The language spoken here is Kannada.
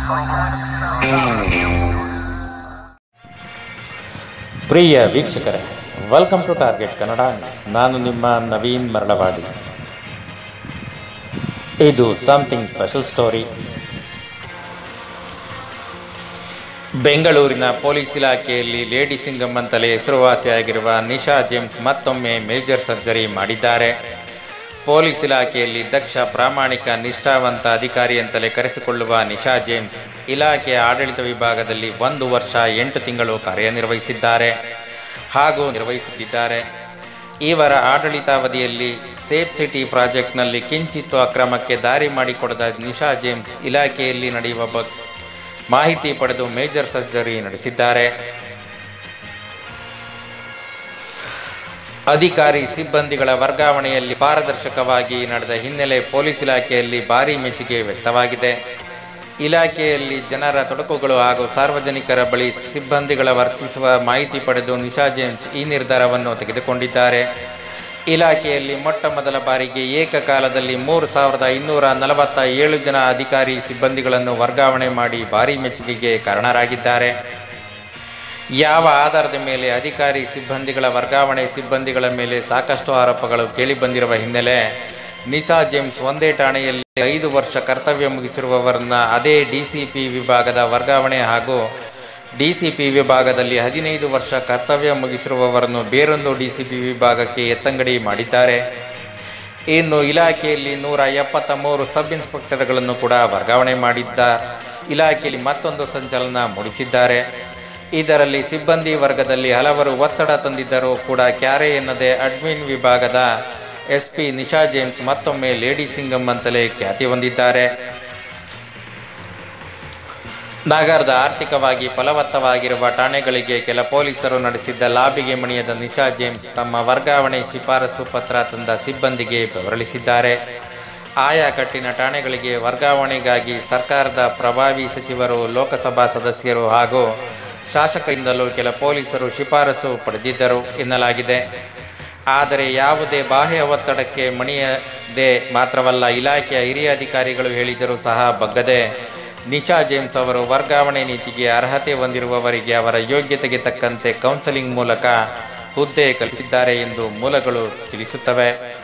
ಪ್ರಿಯ ವೀಕ್ಷಕರೇ welcome to target Kannada news ನಾನು ನಿಮ್ಮ ನವೀನ್ ಮರಳವಾಡಿ ಇದು ಸಮಥಿಂಗ್ ಸ್ಪೆಷಲ್ ಸ್ಟೋರಿ ಬೆಂಗಳೂರಿನ ಪೊಲೀಸ್ ಇಲಾಖೆಯಲ್ಲಿ ಲೇಡಿ ಸಿಂಗಮ್ ಅಂತಲೇ ಹೆಸರುವಾಸಿಯಾಗಿರುವ ನಿಶಾ ಜೇಮ್ಸ್ ಮತ್ತೊಮ್ಮೆ ಮೇಜರ್ ಸರ್ಜರಿ ಮಾಡಿದ್ದಾರೆ ಪೊಲೀಸ್ ಇಲಾಖೆಯಲ್ಲಿ ದಕ್ಷ ಪ್ರಾಮಾಣಿಕ ನಿಷ್ಠಾವಂತ ಅಧಿಕಾರಿ ಅಂತಲೇ ಕರೆಸಿಕೊಳ್ಳುವ ನಿಶಾ ಜೇಮ್ಸ್ ಇಲಾಖೆಯ ಆಡಳಿತ ವಿಭಾಗದಲ್ಲಿ ಒಂದು ವರ್ಷ ಎಂಟು ತಿಂಗಳು ಕಾರ್ಯನಿರ್ವಹಿಸಿದ್ದಾರೆ ಹಾಗೂ ನಿರ್ವಹಿಸುತ್ತಿದ್ದಾರೆ ಇವರ ಆಡಳಿತಾವಧಿಯಲ್ಲಿ ಸೇಫ್ ಸಿಟಿ ಪ್ರಾಜೆಕ್ಟ್ನಲ್ಲಿ ಕಿಂಚಿತ್ತು ಅಕ್ರಮಕ್ಕೆ ದಾರಿ ಮಾಡಿಕೊಡದ ನಿಶಾ ಜೇಮ್ಸ್ ಇಲಾಖೆಯಲ್ಲಿ ನಡೆಯುವ ಬಗ್ ಮಾಹಿತಿ ಪಡೆದು ಮೇಜರ್ ಸರ್ಜರಿ ನಡೆಸಿದ್ದಾರೆ ಅಧಿಕಾರಿ ಸಿಬ್ಬಂದಿಗಳ ವರ್ಗಾವಣೆಯಲ್ಲಿ ಪಾರದರ್ಶಕವಾಗಿ ನಡೆದ ಹಿನ್ನೆಲೆ ಪೊಲೀಸ್ ಇಲಾಖೆಯಲ್ಲಿ ಭಾರಿ ಮೆಚ್ಚುಗೆ ವ್ಯಕ್ತವಾಗಿದೆ ಇಲಾಖೆಯಲ್ಲಿ ಜನರ ತೊಡಕುಗಳು ಹಾಗೂ ಸಾರ್ವಜನಿಕರ ಬಳಿ ಸಿಬ್ಬಂದಿಗಳ ವರ್ತಿಸುವ ಮಾಹಿತಿ ಪಡೆದು ನಿಶಾ ಜೇಮ್ಸ್ ಈ ನಿರ್ಧಾರವನ್ನು ತೆಗೆದುಕೊಂಡಿದ್ದಾರೆ ಇಲಾಖೆಯಲ್ಲಿ ಮೊಟ್ಟ ಮೊದಲ ಬಾರಿಗೆ ಏಕಕಾಲದಲ್ಲಿ ಮೂರು ಸಾವಿರದ ಇನ್ನೂರ ನಲವತ್ತ ಏಳು ಜನ ಅಧಿಕಾರಿ ಸಿಬ್ಬಂದಿಗಳನ್ನು ವರ್ಗಾವಣೆ ಮಾಡಿ ಭಾರಿ ಮೆಚ್ಚುಗೆಗೆ ಕಾರಣರಾಗಿದ್ದಾರೆ ಯಾವ ಆಧಾರದ ಮೇಲೆ ಅಧಿಕಾರಿ ಸಿಬ್ಬಂದಿಗಳ ವರ್ಗಾವಣೆ ಸಿಬ್ಬಂದಿಗಳ ಮೇಲೆ ಸಾಕಷ್ಟು ಆರೋಪಗಳು ಕೇಳಿಬಂದಿರುವ ಹಿನ್ನೆಲೆ ನಿಶಾ ಜೇಮ್ಸ್ ಒಂದೇ ಠಾಣೆಯಲ್ಲಿ ಐದು ವರ್ಷ ಕರ್ತವ್ಯ ಮುಗಿಸಿರುವವರನ್ನ ಅದೇ ಡಿಸಿಪಿ ವಿಭಾಗದ ವರ್ಗಾವಣೆ ಹಾಗೂ ಡಿಸಿಪಿ ವಿಭಾಗದಲ್ಲಿ ಹದಿನೈದು ವರ್ಷ ಕರ್ತವ್ಯ ಮುಗಿಸಿರುವವರನ್ನು ಬೇರೊಂದು ಡಿಸಿಪಿ ವಿಭಾಗಕ್ಕೆ ಎತ್ತಂಗಡಿ ಮಾಡಿದ್ದಾರೆ ಇನ್ನು ಇಲಾಖೆಯಲ್ಲಿ ನೂರ ಎಪ್ಪತ್ತ ಮೂರು ಸಬ್ ಇನ್ಸ್ಪೆಕ್ಟರ್ಗಳನ್ನು ಕೂಡ ವರ್ಗಾವಣೆ ಮಾಡಿದ್ದ ಇಲಾಖೆಯಲ್ಲಿ ಮತ್ತೊಂದು ಸಂಚಲನ ಮೂಡಿಸಿದ್ದಾರೆ ಇದರಲ್ಲಿ ಸಿಬ್ಬಂದಿ ವರ್ಗದಲ್ಲಿ ಹಲವರು ಒತ್ತಡ ತಂದಿದ್ದರೂ ಕೂಡ ಕ್ಯಾರೆ ಎನ್ನದೆ ಅಡ್ಮಿನ್ ವಿಭಾಗದ ಎಸ್ಪಿ ನಿಶಾ ಜೇಮ್ಸ್ ಮತ್ತೊಮ್ಮೆ ಲೇಡಿ ಸಿಂಗಮ್ ಅಂತಲೇ ಖ್ಯಾತಿ ಹೊಂದಿದ್ದಾರೆ ನಗರದ ಆರ್ಥಿಕವಾಗಿ ಫಲವತ್ತವಾಗಿರುವ ಠಾಣೆಗಳಿಗೆ ಕೆಲ ಪೊಲೀಸರು ನಡೆಸಿದ್ದ ಲಾಬಿಗೆ ಮಣಿಯದ ನಿಶಾ ಜೇಮ್ಸ್ ತಮ್ಮ ವರ್ಗಾವಣೆ ಶಿಫಾರಸು ಪತ್ರ ತಂದ ಸಿಬ್ಬಂದಿಗೆ ಬೆವರಳಿಸಿದ್ದಾರೆ ಆಯಾ ಕಟ್ಟಿನ ಠಾಣೆಗಳಿಗೆ ವರ್ಗಾವಣೆಗಾಗಿ ಸರ್ಕಾರದ ಪ್ರಭಾವಿ ಸಚಿವರು ಲೋಕಸಭಾ ಸದಸ್ಯರು ಹಾಗೂ ಶಾಸಕರಿಂದಲೂ ಕೆಲ ಪೊಲೀಸರು ಶಿಫಾರಸು ಪಡೆದಿದ್ದರು ಎನ್ನಲಾಗಿದೆ ಆದರೆ ಯಾವುದೇ ಬಾಹ್ಯ ಒತ್ತಡಕ್ಕೆ ಮಣಿಯದೆ ಮಾತ್ರವಲ್ಲ ಇಲಾಖೆಯ ಹಿರಿಯ ಅಧಿಕಾರಿಗಳು ಹೇಳಿದರೂ ಸಹ ಬಗ್ಗದೆ ನಿಶಾ ಜೇಮ್ಸ್ ಅವರು ವರ್ಗಾವಣೆ ನೀತಿಗೆ ಅರ್ಹತೆ ಹೊಂದಿರುವವರಿಗೆ ಅವರ ಯೋಗ್ಯತೆಗೆ ತಕ್ಕಂತೆ ಕೌನ್ಸೆಲಿಂಗ್ ಮೂಲಕ ಹುದ್ದೆ ಕಲ್ಪಿಸಿದ್ದಾರೆ ಎಂದು ಮೂಲಗಳು ತಿಳಿಸುತ್ತವೆ